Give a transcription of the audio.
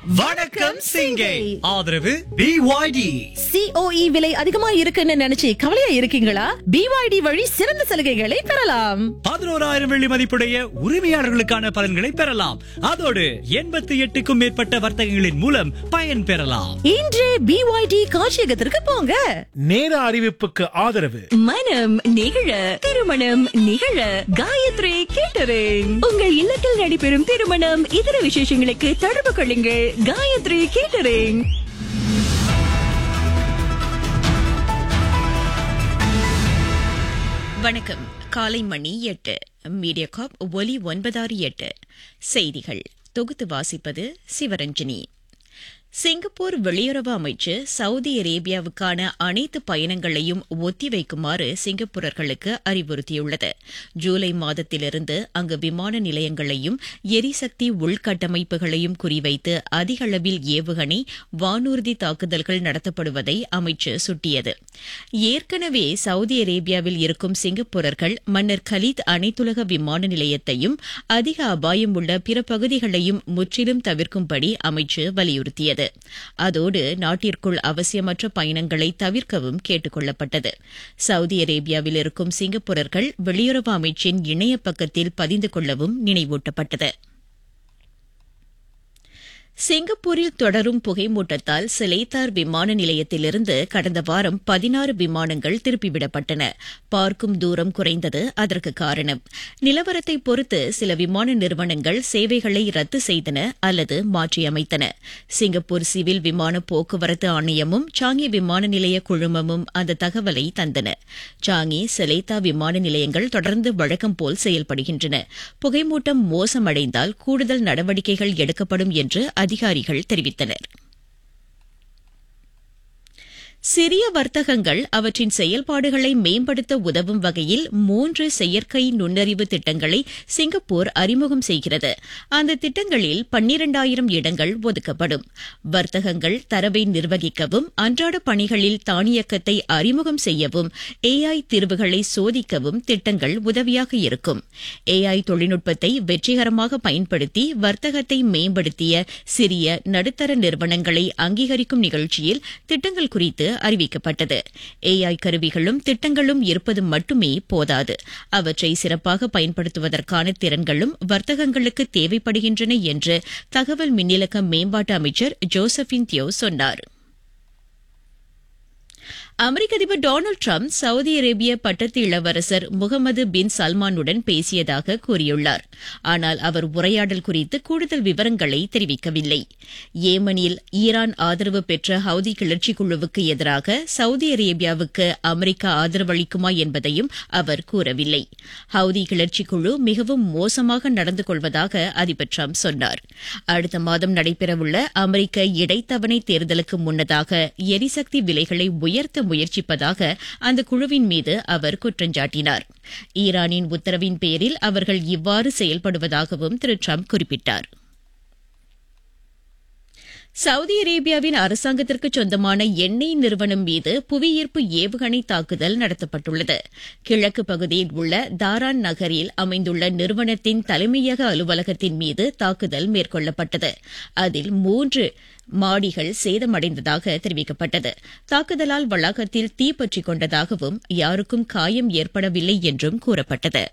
வணக்கம் சிங்கை ஆதரவு பிஒய்டி சிஓஇ விலை அதிகமா இருக்குன்னு நினைச்சு கவலையா இருக்கீங்களா பிவாய்டி வழி சிறந்த சலுகைகளை பெறலாம் பதினோராயிரம் வெள்ளி மதிப்புடைய உரிமையாளர்களுக்கான பலன்களை பெறலாம் அதோடு எண்பத்தி எட்டுக்கும் மேற்பட்ட வர்த்தகங்களின் மூலம் பயன் பெறலாம் இன்றே பிவாய்டி காட்சியகத்திற்கு போங்க நேர அறிவிப்புக்கு ஆதரவு மனம் நிகழ திருமணம் நிகழ காயத்ரி கேட்டரிங் உங்கள் இல்லத்தில் நடைபெறும் திருமணம் இதர விசேஷங்களுக்கு தொடர்பு கொள்ளுங்கள் காயத்ரி கேட்டரிங் வணக்கம் காலை மணி எட்டு மீடியா காப் ஒலி ஒன்பதாறு எட்டு செய்திகள் தொகுத்து வாசிப்பது சிவரஞ்சனி சிங்கப்பூர் வெளியுறவு அமைச்சு சவுதி அரேபியாவுக்கான அனைத்து பயணங்களையும் ஒத்திவைக்குமாறு சிங்கப்பூரர்களுக்கு அறிவுறுத்தியுள்ளது ஜூலை மாதத்திலிருந்து அங்கு விமான நிலையங்களையும் எரிசக்தி உள்கட்டமைப்புகளையும் குறிவைத்து அதிக அளவில் ஏவுகணை வானூர்தி தாக்குதல்கள் நடத்தப்படுவதை அமைச்சு சுட்டியது ஏற்கனவே சவுதி அரேபியாவில் இருக்கும் சிங்கப்பூரர்கள் மன்னர் கலீத் அனைத்துலக விமான நிலையத்தையும் அதிக அபாயம் உள்ள பிற பகுதிகளையும் முற்றிலும் தவிர்க்கும்படி அமைச்சு வலியுறுத்தியது அதோடு நாட்டிற்குள் அவசியமற்ற பயணங்களை தவிர்க்கவும் கேட்டுக் கொள்ளப்பட்டது சவுதி அரேபியாவில் இருக்கும் சிங்கப்பூரர்கள் வெளியுறவு அமைச்சின் இணைய பக்கத்தில் பதிந்து கொள்ளவும் நினைவூட்டப்பட்டது சிங்கப்பூரில் தொடரும் புகைமூட்டத்தால் சிலைத்தார் விமான நிலையத்திலிருந்து கடந்த வாரம் பதினாறு விமானங்கள் திருப்பிவிடப்பட்டன பார்க்கும் தூரம் குறைந்தது அதற்கு காரணம் நிலவரத்தை பொறுத்து சில விமான நிறுவனங்கள் சேவைகளை ரத்து செய்தன அல்லது மாற்றியமைத்தன சிங்கப்பூர் சிவில் விமான போக்குவரத்து ஆணையமும் சாங்கி விமான நிலைய குழுமமும் அந்த தகவலை தந்தன சாங்கி சிலைத்தா விமான நிலையங்கள் தொடர்ந்து வழக்கம் போல் செயல்படுகின்றன புகைமூட்டம் மோசமடைந்தால் கூடுதல் நடவடிக்கைகள் எடுக்கப்படும் என்று அதிகாரிகள் தெரிவித்தனர் சிறிய வர்த்தகங்கள் அவற்றின் செயல்பாடுகளை மேம்படுத்த உதவும் வகையில் மூன்று செயற்கை நுண்ணறிவு திட்டங்களை சிங்கப்பூர் அறிமுகம் செய்கிறது அந்த திட்டங்களில் பன்னிரண்டாயிரம் இடங்கள் ஒதுக்கப்படும் வர்த்தகங்கள் தரவை நிர்வகிக்கவும் அன்றாட பணிகளில் தானியக்கத்தை அறிமுகம் செய்யவும் ஏஐ தீர்வுகளை சோதிக்கவும் திட்டங்கள் உதவியாக இருக்கும் ஏஐ தொழில்நுட்பத்தை வெற்றிகரமாக பயன்படுத்தி வர்த்தகத்தை மேம்படுத்திய சிறிய நடுத்தர நிறுவனங்களை அங்கீகரிக்கும் நிகழ்ச்சியில் திட்டங்கள் குறித்து அறிவிக்கப்பட்டது ஏஐ கருவிகளும் திட்டங்களும் இருப்பது மட்டுமே போதாது அவற்றை சிறப்பாக பயன்படுத்துவதற்கான திறன்களும் வர்த்தகங்களுக்கு தேவைப்படுகின்றன என்று தகவல் மின்னிலக்க மேம்பாட்டு அமைச்சர் ஜோசபின் தியோ சொன்னார் அமெரிக்க அதிபர் டொனால்டு டிரம்ப் சவுதி அரேபிய பட்டத்து இளவரசர் முகமது பின் சல்மானுடன் பேசியதாக கூறியுள்ளார் ஆனால் அவர் உரையாடல் குறித்து கூடுதல் விவரங்களை தெரிவிக்கவில்லை ஏமனில் ஈரான் ஆதரவு பெற்ற ஹவுதி கிளர்ச்சி குழுவுக்கு எதிராக சவுதி அரேபியாவுக்கு அமெரிக்கா ஆதரவளிக்குமா என்பதையும் அவர் கூறவில்லை ஹவுதி கிளர்ச்சி குழு மிகவும் மோசமாக நடந்து கொள்வதாக அதிபர் டிரம்ப் சொன்னார் அடுத்த மாதம் நடைபெறவுள்ள அமெரிக்க இடைத்தவணை தேர்தலுக்கு முன்னதாக எரிசக்தி விலைகளை உயர்த்த முயற்சிப்பதாக அந்த குழுவின் மீது அவர் குற்றஞ்சாட்டினார் ஈரானின் உத்தரவின் பேரில் அவர்கள் இவ்வாறு செயல்படுவதாகவும் திரு டிரம்ப் குறிப்பிட்டார் சவுதி அரேபியாவின் அரசாங்கத்திற்கு சொந்தமான எண்ணெய் நிறுவனம் மீது புவியீர்ப்பு ஏவுகணை தாக்குதல் நடத்தப்பட்டுள்ளது கிழக்கு பகுதியில் உள்ள தாரான் நகரில் அமைந்துள்ள நிறுவனத்தின் தலைமையக அலுவலகத்தின் மீது தாக்குதல் மேற்கொள்ளப்பட்டது அதில் மூன்று மாடிகள் சேதமடைந்ததாக தெரிவிக்கப்பட்டது தாக்குதலால் வளாகத்தில் தீப்பற்றிக் கொண்டதாகவும் யாருக்கும் காயம் ஏற்படவில்லை என்றும் கூறப்பட்டது